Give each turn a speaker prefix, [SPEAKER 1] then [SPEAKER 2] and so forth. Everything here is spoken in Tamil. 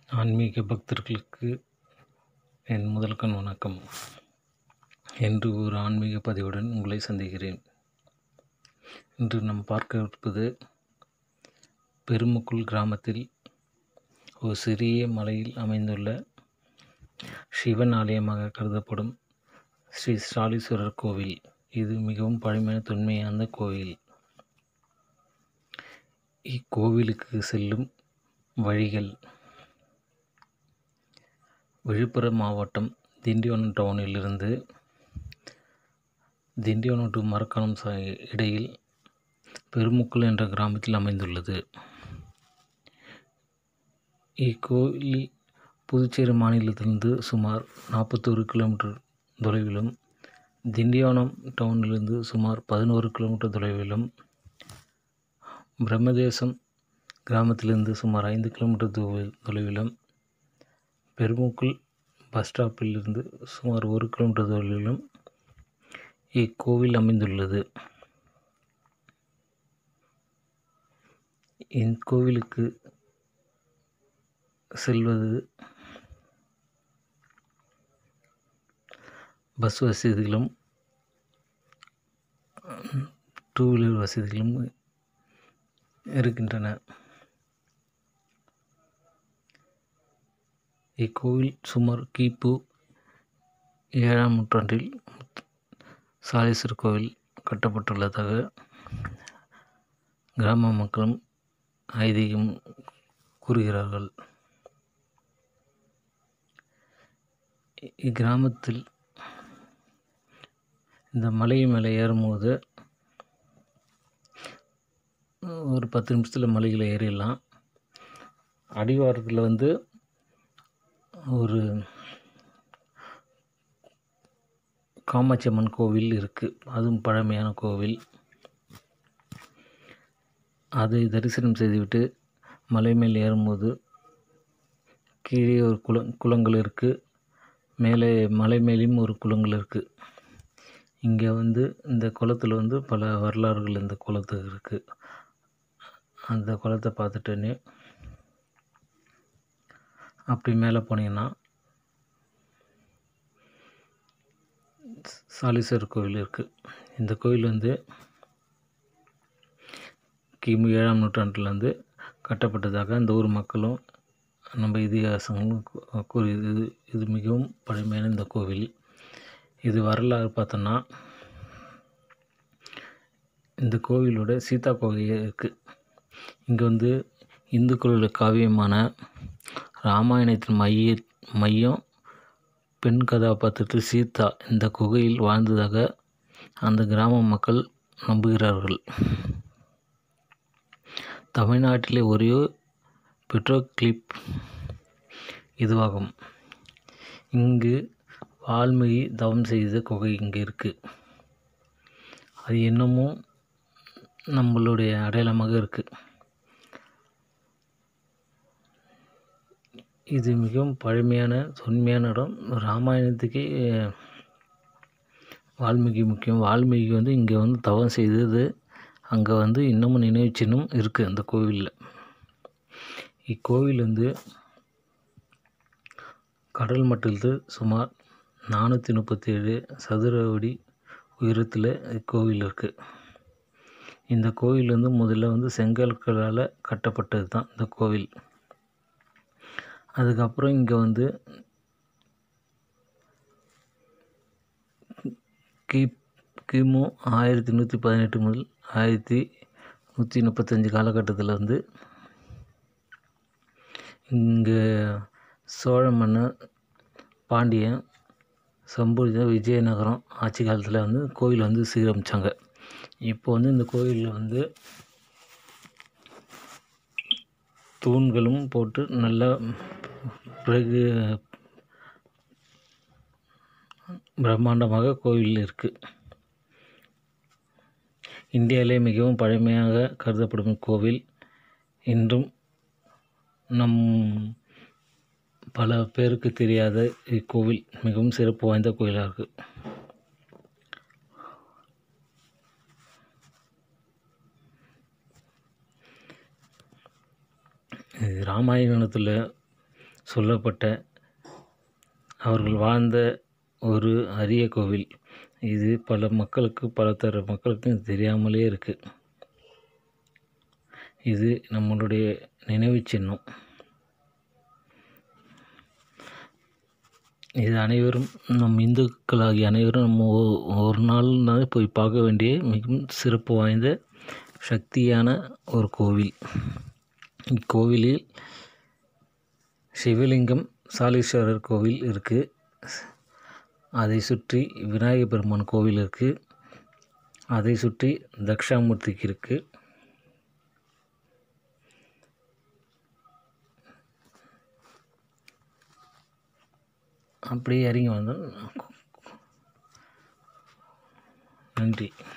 [SPEAKER 1] ஆன்மீக பக்தர்களுக்கு என் முதல்கண் வணக்கம் இன்று ஒரு ஆன்மீக பதிவுடன் உங்களை சந்திக்கிறேன் இன்று நாம் பார்க்க இருப்பது பெருமுக்குள் கிராமத்தில் ஒரு சிறிய மலையில் அமைந்துள்ள சிவன் ஆலயமாக கருதப்படும் ஸ்ரீ ஸ்டாலீஸ்வரர் கோவில் இது மிகவும் பழமையான தொன்மையான கோவில் இக்கோவிலுக்கு செல்லும் வழிகள் விழுப்புரம் மாவட்டம் திண்டிவனம் டவுனிலிருந்து திண்டிவனம் டு மரக்காணம் சா இடையில் பெருமுக்குள் என்ற கிராமத்தில் அமைந்துள்ளது இக்கோவில் புதுச்சேரி மாநிலத்திலிருந்து சுமார் நாற்பத்தோரு கிலோமீட்டர் தொலைவிலும் திண்டிவனம் டவுனிலிருந்து சுமார் பதினோரு கிலோமீட்டர் தொலைவிலும் பிரம்மதேசம் கிராமத்திலிருந்து சுமார் ஐந்து கிலோமீட்டர் தொலைவிலும் பெருமுக்குள் பஸ் ஸ்டாப்பிலிருந்து சுமார் ஒரு கிலோமீட்டர் தொலைவிலும் இக்கோவில் அமைந்துள்ளது இக்கோவிலுக்கு செல்வது பஸ் வசதிகளும் டூ வீலர் வசதிகளும் இருக்கின்றன இக்கோவில் சுமார் கிபு ஏழாம் நூற்றாண்டில் சாலீஸ்வரர் கோவில் கட்டப்பட்டுள்ளதாக கிராம மக்களும் ஐதீகம் கூறுகிறார்கள் இக்கிராமத்தில் இந்த மலை மேலே ஏறும்போது ஒரு பத்து நிமிஷத்தில் மலைகளை ஏறிடலாம் அடிவாரத்தில் வந்து ஒரு காமாட்சி அம்மன் கோவில் இருக்குது அதுவும் பழமையான கோவில் அதை தரிசனம் செய்துவிட்டு மலை மேல் ஏறும்போது கீழே ஒரு குள குளங்கள் இருக்குது மேலே மலை மேலேயும் ஒரு குளங்கள் இருக்குது இங்கே வந்து இந்த குளத்தில் வந்து பல வரலாறுகள் இந்த குளத்துக்கு இருக்குது அந்த குளத்தை பார்த்துட்டோன்னே அப்படி மேலே போனீங்கன்னா சாலீஸ்வரர் கோவில் இருக்குது இந்த கோவில் வந்து கிமு ஏழாம் நூற்றாண்டுலேருந்து கட்டப்பட்டதாக இந்த ஊர் மக்களும் நம்ம இதிகாசங்களும் கூறி இது இது மிகவும் பழமையான இந்த கோவில் இது வரலாறு பார்த்தோன்னா இந்த கோவிலோட சீதா கோவில் இருக்குது இங்கே வந்து இந்துக்களோட காவியமான ராமாயணத்தின் மைய மையம் பெண் கதாபாத்திரத்தில் சீதா இந்த குகையில் வாழ்ந்ததாக அந்த கிராம மக்கள் நம்புகிறார்கள் தமிழ்நாட்டிலே ஒரே பெட்ரோக்ளிப் இதுவாகும் இங்கு வால்மீகி தவம் செய்த குகை இங்கே இருக்குது அது இன்னமும் நம்மளுடைய அடையாளமாக இருக்குது இது மிகவும் பழமையான தொன்மையான இடம் ராமாயணத்துக்கே வால்மீகி முக்கியம் வால்மீகி வந்து இங்கே வந்து தவம் செய்தது அங்கே வந்து இன்னமும் நினைவு சின்னம் இருக்குது அந்த கோவிலில் இக்கோவில் வந்து கடல் மட்டத்தில் சுமார் நானூற்றி முப்பத்தி ஏழு சதுர அடி உயரத்தில் இக்கோவில் இருக்குது இந்த கோவில் வந்து முதல்ல வந்து செங்கற்களால் கட்டப்பட்டது தான் இந்த கோவில் அதுக்கப்புறம் இங்கே வந்து கி கிமு ஆயிரத்தி நூற்றி பதினெட்டு முதல் ஆயிரத்தி நூற்றி முப்பத்தஞ்சு காலகட்டத்தில் வந்து இங்கே சோழ மன்னர் பாண்டியன் சம்பூர்ஜ விஜயநகரம் ஆட்சி காலத்தில் வந்து கோவில் வந்து சீரமைச்சாங்க இப்போ வந்து இந்த கோவிலில் வந்து தூண்களும் போட்டு நல்லா பிறகு பிரம்மாண்டமாக கோவில் இருக்குது இந்தியாவிலே மிகவும் பழமையாக கருதப்படும் கோவில் இன்றும் நம் பல பேருக்கு தெரியாத இக்கோவில் மிகவும் சிறப்பு வாய்ந்த கோயிலாக இருக்குது ராமாயணத்தில் சொல்லப்பட்ட அவர்கள் வாழ்ந்த ஒரு அரிய கோவில் இது பல மக்களுக்கு பல தர மக்களுக்கு இது தெரியாமலே இருக்குது இது நம்மளுடைய நினைவு சின்னம் இது அனைவரும் நம் இந்துக்களாகிய அனைவரும் நம்ம ஒ- ஒரு நாள்னாலே போய் பார்க்க வேண்டிய மிகவும் சிறப்பு வாய்ந்த சக்தியான ஒரு கோவில் இக்கோவிலில் சிவலிங்கம் சாலீஸ்வரர் கோவில் இருக்குது அதை சுற்றி விநாயகர் பெருமான் கோவில் இருக்குது அதை சுற்றி தக்ஷாமூர்த்திக்கு இருக்குது அப்படியே இறங்கி வந்தோம் நன்றி